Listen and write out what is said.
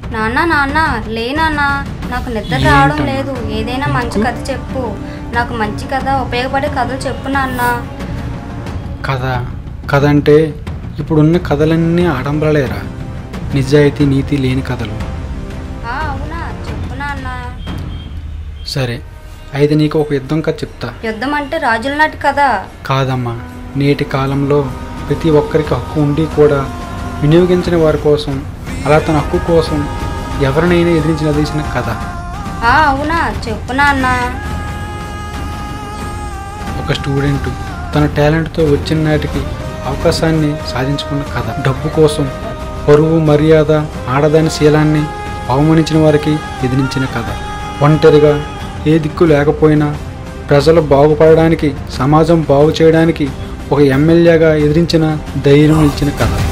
నాన్న నాన్న లే నాన్న నాకు నిద్ర రావడం లేదు ఏదైనా మంచి కథ చెప్పు నాకు మంచి కథ ఉపయోగపడే కథలు చెప్పు నాన్న కథ కథ అంటే ఇప్పుడున్న కథలన్నీ ఆడంబరలేరా నిజాయితీ నీతి లేని కథలు ఆ, అవునా చెప్పు నాన్న సరే అయితే నీకు ఒక యుద్ధం కథ చెప్తా యుద్ధం అంటే రాజుల నాటి కదా కాదమ్మా నేటి కాలంలో ప్రతి ఒక్కరికి హక్కు ఉండి కూడా వినియోగించని వారి కోసం అలా తన హక్కు కోసం ఎవరినైనా ఎదిరించి నదించిన కథ ఆ, అవునా చెప్పు నాన్న ఒక స్టూడెంట్ తన టాలెంట్తో వచ్చిన నాటికి అవకాశాన్ని సాధించుకున్న కథ డబ్బు కోసం పరువు మర్యాద ఆడదాని శీలాన్ని అవమానించిన వారికి ఎదిరించిన కథ ఒంటరిగా ఏ దిక్కు లేకపోయినా ప్రజలు బాగుపడడానికి సమాజం బాగు చేయడానికి ఒక ఎమ్మెల్యేగా ఎదిరించిన ధైర్యం ఇచ్చిన కథ